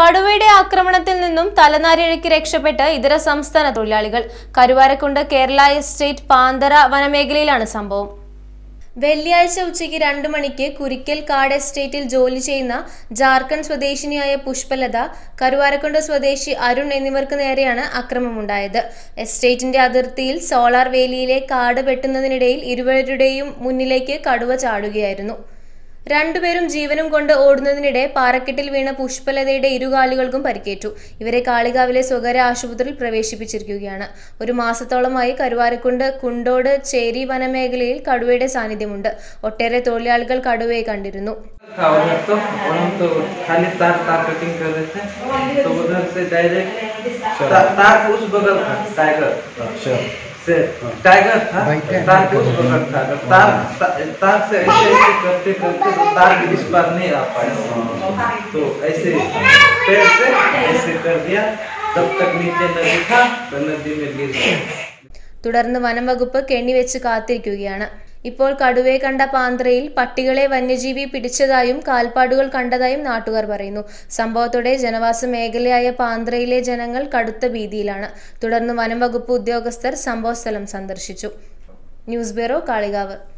കടുവയുടെ ആക്രമണത്തിൽ നിന്നും തലനാരിഴയ്ക്ക് രക്ഷപ്പെട്ട് ഇതര സംസ്ഥാന തൊഴിലാളികൾ കരുവാരക്കുണ്ട് കേരള എസ്റ്റേറ്റ് പാന്തര വനമേഖലയിലാണ് സംഭവം വെള്ളിയാഴ്ച ഉച്ചയ്ക്ക് രണ്ടു മണിക്ക് കുരിക്കൽ കാട് എസ്റ്റേറ്റിൽ ജോലി ചെയ്യുന്ന ജാർഖണ്ഡ് സ്വദേശിനിയായ പുഷ്പലത കരുവാരക്കുണ്ട് സ്വദേശി അരുൺ എന്നിവർക്ക് നേരെയാണ് അക്രമമുണ്ടായത് എസ്റ്റേറ്റിന്റെ അതിർത്തിയിൽ സോളാർ വേലിയിലെ കാട് വെട്ടുന്നതിനിടയിൽ ഇരുവരുടെയും മുന്നിലേക്ക് കടുവ ചാടുകയായിരുന്നു രണ്ടുപേരും ജീവനും കൊണ്ട് ഓടുന്നതിനിടെ പാറക്കെട്ടിൽ വീണ പുഷ്പലതയുടെ ഇരുകാലുകൾക്കും പരിക്കേറ്റു ഇവരെ കാളികാവിലെ സ്വകാര്യ ആശുപത്രിയിൽ പ്രവേശിപ്പിച്ചിരിക്കുകയാണ് ഒരു മാസത്തോളമായി കരുവാരക്കുണ്ട് കുണ്ടോട് ചേരി വനമേഖലയിൽ കടുവയുടെ സാന്നിധ്യമുണ്ട് ഒട്ടേറെ തൊഴിലാളികൾ കടുവയെ കണ്ടിരുന്നു था उधर तो और हम तो खाली तार तार कटिंग कर रहे थे तो उधर से डायरेक्ट ता, तार के उस बगल था टाइगर अच्छा से टाइगर था भाई क्या? तार के उस बगल था अगर तार ता, तार से ऐसे ऐसे करते करते तो तार के इस पार नहीं आ पाया तो ऐसे पैर से ऐसे कर दिया तब तक नीचे नदी था तो नदी में गिर गया തുടർന്ന് വനം വകുപ്പ് കെണിവെച്ച് കാത്തിരിക്കുകയാണ് ഇപ്പോൾ കടുവയെ കണ്ട പാന്ത്രയിൽ പട്ടികളെ വന്യജീവി പിടിച്ചതായും കാൽപ്പാടുകൾ കണ്ടതായും നാട്ടുകാർ പറയുന്നു സംഭവത്തോടെ ജനവാസ മേഖലയായ പാന്ത്രയിലെ ജനങ്ങൾ കടുത്ത ഭീതിയിലാണ് തുടർന്ന് വനം വകുപ്പ് ഉദ്യോഗസ്ഥർ സംഭവസ്ഥലം സന്ദർശിച്ചു ന്യൂസ് ബ്യൂറോ കാളികാവ്